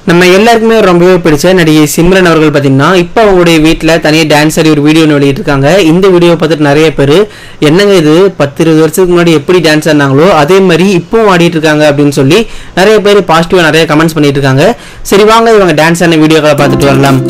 நம்ம எல்லாருக்குமே ரொம்பவே பிடிச்ச நடிகை சிம்ரன் அவர்கள் பார்த்தீங்கன்னா இப்போ அவங்களுடைய வீட்டில் தனியாக டான்ஸ் ஆடி ஒரு வீடியோ வெளியிட்டு இருக்காங்க இந்த வீடியோ பார்த்துட்டு நிறைய பேர் என்னங்க இது பத்து இருபது வருஷத்துக்கு முன்னாடி எப்படி டான்ஸ் ஆடினாங்களோ அதே மாதிரி இப்பவும் ஆடிட்டு இருக்காங்க அப்படின்னு சொல்லி நிறைய பேர் பாசிட்டிவாக நிறைய கமெண்ட்ஸ் பண்ணிட்டு இருக்காங்க சரி வாங்க இவங்க டான்ஸ் ஆன வீடியோக்களை பார்த்துட்டு வரலாம்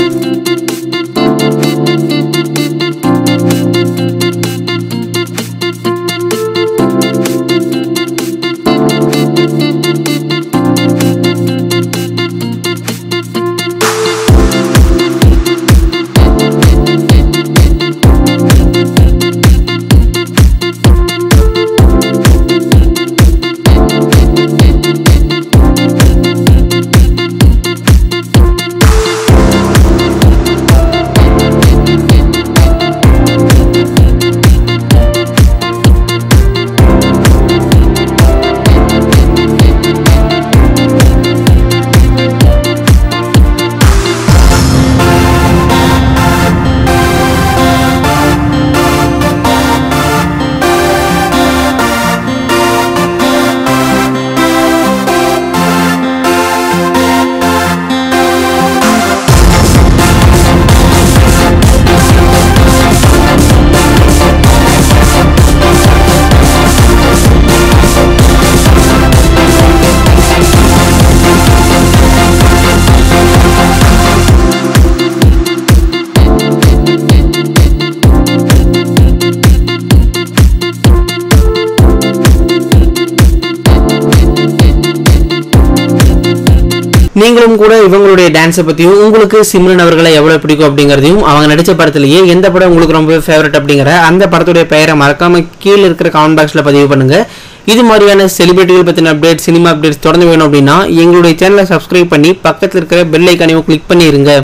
நீங்களும் கூட இவங்களுடைய டான்ஸை பற்றியும் உங்களுக்கு சிம்ரன் அவர்களை எவ்வளோ பிடிக்கும் அப்படிங்கிறதையும் அவங்க நடித்த படத்துலேயே எந்த படம் உங்களுக்கு ரொம்ப ஃபேவரட் அப்படிங்கிற அந்த படத்துடைய பெயரை மறக்காம கீழே இருக்கிற கமெண்ட் பாக்ஸில் பதிவு பண்ணுங்க இது மாதிரியான செலிபிரிட்டிகள் பற்றின அப்டேட் சினிமா அப்டேட்ஸ் தொடர்ந்து வேணும் அப்படின்னா எங்களுடைய சேனலை சப்ஸ்கிரைப் பண்ணி பக்கத்தில் இருக்கிற பெல் ஐக்கானையும் கிளிக் பண்ணிடுங்க